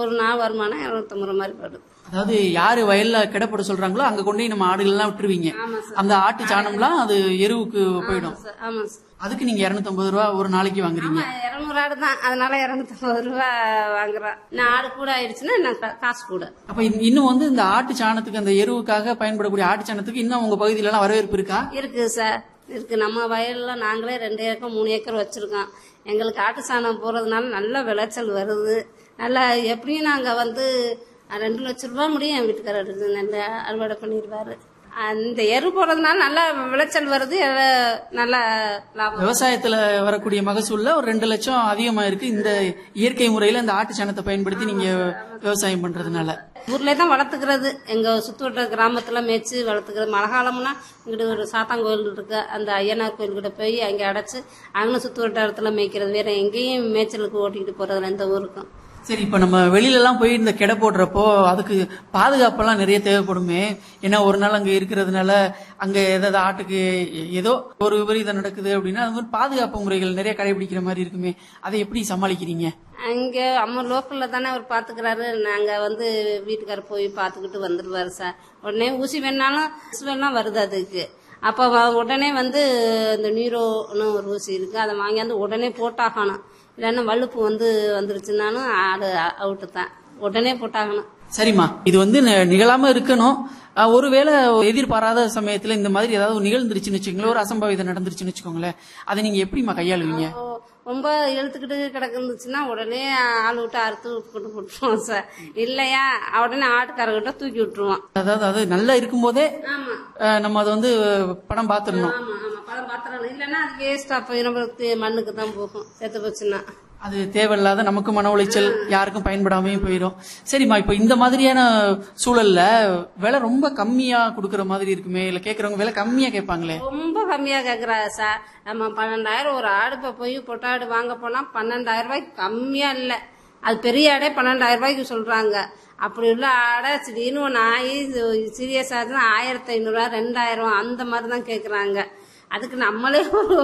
ஒரு நாள் வருமானம் இரநூத்தம்பது ரூபா மாதிரி படும் அதாவது யாரு வயல்ல கிடப்பட சொல்றாங்களோ அங்க கொண்டு போய் நம்ம ஆடுகள் எல்லாம் விட்டுருவீங்க ஆமா சார் அந்த ஆட்டு சாணம்லாம் அது எருவுக்கு போயிடும் சார் ஆமாம் சார் அதுக்கு நீங்க 250 ரூபா ஒரு நாளைக்கு வாங்குறீங்க ஆமா, இருநூறு ஆடு தான் அதனால இரநூத்தம்பது ரூபா வாங்குறோம் நான் ஆடு கூட ஆயிடுச்சுன்னா நான் கா- காசு கூட அப்ப இந்த- இன்னும் வந்து இந்த ஆட்டு சாணத்துக்கு அந்த எருவுக்காக பயன்படக்கூடிய ஆட்டு சாணத்துக்கு இன்னும் உங்க பகுதியில எல்லாம் வரவேற்பு இருக்கா இருக்குது சார் இருக்கு நம்ம வயல்ல நாங்களே ரெண்டு ஏக்கர் மூணு ஏக்கர் வச்சிருக்கோம் எங்களுக்கு ஆட்டு சாணம் போறதுனால நல்ல விளைச்சல் வருது நல்லா எப்படியும் நாங்க வந்து அஹ், ரெண்டு லட்ச ரூபாய் முடியும் என் வீட்டுக்காரர் நல்ல அறுவடை பண்ணிடுவாரு அந்த எரு போடுறதுனால நல்ல விளைச்சல் வருது எல்லாம் நல்ல லாபம் விவசாயத்துல வரக்கூடிய மகசூல்ல ஒரு ரெண்டு லட்சம் அதிகமா இருக்கு இந்த இயற்கை முறையில இந்த ஆட்டு சாணத்தை பயன்படுத்தி நீங்க விவசாயம் பண்றதுனால ஊர்லயே தான் வளர்த்துக்கிறது எங்க சுத்துவட்ட கிராமத்துல மேய்ச்சி வளர்த்துக்கிறது மழை காலம்னா இங்கிட்டு ஒரு சாத்தாங்கோயில் இருக்கு அந்த ஐயனார் கோயில் கிட்ட போய் அங்க அடைச்சு அங்கே சுத்து வட்டாரத்துல மேய்க்கிறது வேற எங்கேயும் மேய்ச்சலுக்கு ஓட்டிக்கிட்டு போறதில்ல எந்த ஊருக்கும் சரி இப்ப நம்ம வெளியில எல்லாம் போய் இந்த கெடை போடுறப்போ அதுக்கு பாதுகாப்பெல்லாம் நிறைய தேவைப்படுமே ஏன்னா ஒரு நாள் அங்க இருக்கிறதுனால அங்க ஏதாவது ஆட்டுக்கு ஏதோ ஒரு விபரீதம் நடக்குது அப்படின்னா அது மாதிரி பாதுகாப்பு முறைகள் நிறைய கடைபிடிக்கிற மாதிரி இருக்குமே அதை எப்படி சமாளிக்கிறீங்க அங்க அம்மா லோக்கல்ல தானே அவர் பாத்துக்கிறாரு நாங்க வந்து வீட்டுக்காரர் போய் பாத்துக்கிட்டு வந்துடுவாரு சார் உடனே ஊசி வேணாலும் ஊசி வேணாலும் வருது அதுக்கு அப்ப வ- உடனே வந்து இந்த நீரோன்னு ஒரு ஊசி இருக்கு அதை வாங்கியாந்து உடனே போட்டாகணும் இல்லைன்னா வலுப்பு வந்து வந்துருச்சுன்னாலும் ஆடு அவுட்டு தான் உடனே போட்டாகணும் சரிம்மா இது வந்து ந- நிகழாம இருக்கணும் அஹ், ஒருவேளை எதிர்பாராத சமயத்துல இந்த மாதிரி ஏதாவது நிகழ்ந்துருச்சுன்னு வச்சுக்கோங்களேன் ஒரு அசம்பாவிதம் நடந்துருச்சுன்னு வச்சுக்கோங்களேன் அதை நீங்க எப்படிம்மா கையாளுவீங்க ஓ, ரொம்ப இழுத்துக்கிட்டு கிடக்குந்துச்சுன்னா உடனே ஆள் விட்டு அறுத்து கொண்டு போட்டுருவோம் சார் இல்லையா உடனே ஆட்டுக்காரர்கிட்ட தூக்கி விட்டுருவோம் அதாவது அது நல்லா இருக்கும்போதே ஆமா அஹ், நம்ம அதை வந்து படம் பார்த்துடணும் ஆமா ஆமா பழம் பாத்திரம் இல்லைன்னா அது வேஸ்டா போய் நம்மளுக்கு மண்ணுக்கு தான் போகும் செத்து போச்சுன்னா அது தேவையில்லாத நமக்கு மன உளைச்சல் யாருக்கும் பயன்படாமையும் போயிடும் சரிம்மா இப்ப இந்த மாதிரியான சூழல்ல விலை ரொம்ப கம்மியா கொடுக்கற மாதிரி இருக்குமே இல்ல கேக்குறவங்க விலை கம்மியா கேட்பாங்களே ரொம்ப கம்மியா கேக்குறா சார் நம்ம பன்னெண்டாயிரம் ஒரு ஆடு இப்ப போய் பொட்டாடு வாங்க போனா பன்னெண்டாயிரம் ரூபாய்க்கு கம்மியா இல்ல அது பெரிய ஆடே பன்னெண்டாயிரம் ரூபாய்க்கு சொல்றாங்க அப்படி உள்ள ஆடை திடீர்னு ஒன்று ஆகி சீரியஸ் ஆச்சுன்னா ஆயிரத்தி ஐநூறுரூவா ரெண்டாயிரம் அந்த மாதிரி தான் கேட்குறாங்க அதுக்கு நம்மளே ஒரு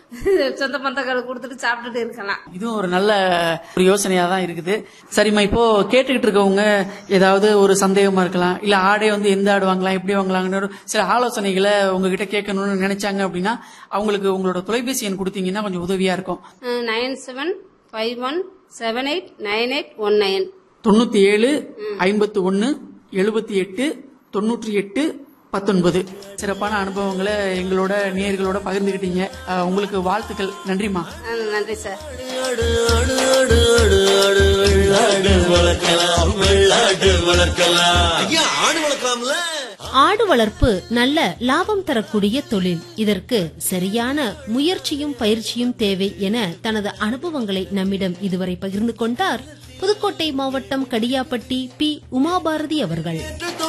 சொந்த பந்தங்களை கொடுத்துட்டு சாப்பிட்டுட்டு இருக்கலாம் இதுவும் ஒரு நல்ல ஒரு யோசனையா தான் இருக்குது சரிம்மா இப்போ கேட்டுக்கிட்டு இருக்கவங்க ஏதாவது ஒரு சந்தேகமா இருக்கலாம் இல்ல ஆடே வந்து எந்த ஆடு வாங்கலாம் எப்படி வாங்கலாம்னு ஒரு சில ஆலோசனைகளை உங்ககிட்ட கேட்கணும்னு நினைச்சாங்க அப்படின்னா அவங்களுக்கு உங்களோட தொலைபேசி எண் கொடுத்தீங்கன்னா கொஞ்சம் உதவியா இருக்கும் nine seven five one seven eight nine eight one nine தொண்ணூத்தி ஏழு ஐம்பத்தி ஒன்னு எழுபத்தி எட்டு தொண்ணூற்றி எட்டு பத்தொன்பது சிறப்பான அனுபவங்களை எங்களோட நேயர்களோட பகிர்ந்துக்கிட்டீங்க அஹ், உங்களுக்கு வாழ்த்துக்கள் நன்றிம்மா நன்றி சார் ஆடு ஆடு ஆடு ஆடு ஆடு வெள்ளாடு வளர்க்கலாம் வெள்ளாடு வளர்க்கலாம் ஐயா ஆடு வளர்க்கலாம்ல ஆடு வளர்ப்பு நல்ல லாபம் தரக்கூடிய தொழில் இதற்கு சரியான முயற்சியும் பயிற்சியும் தேவை என தனது அனுபவங்களை நம்மிடம் இதுவரை பகிர்ந்து கொண்டார் புதுக்கோட்டை மாவட்டம் கடியாப்பட்டி பி உமாபாரதி அவர்கள்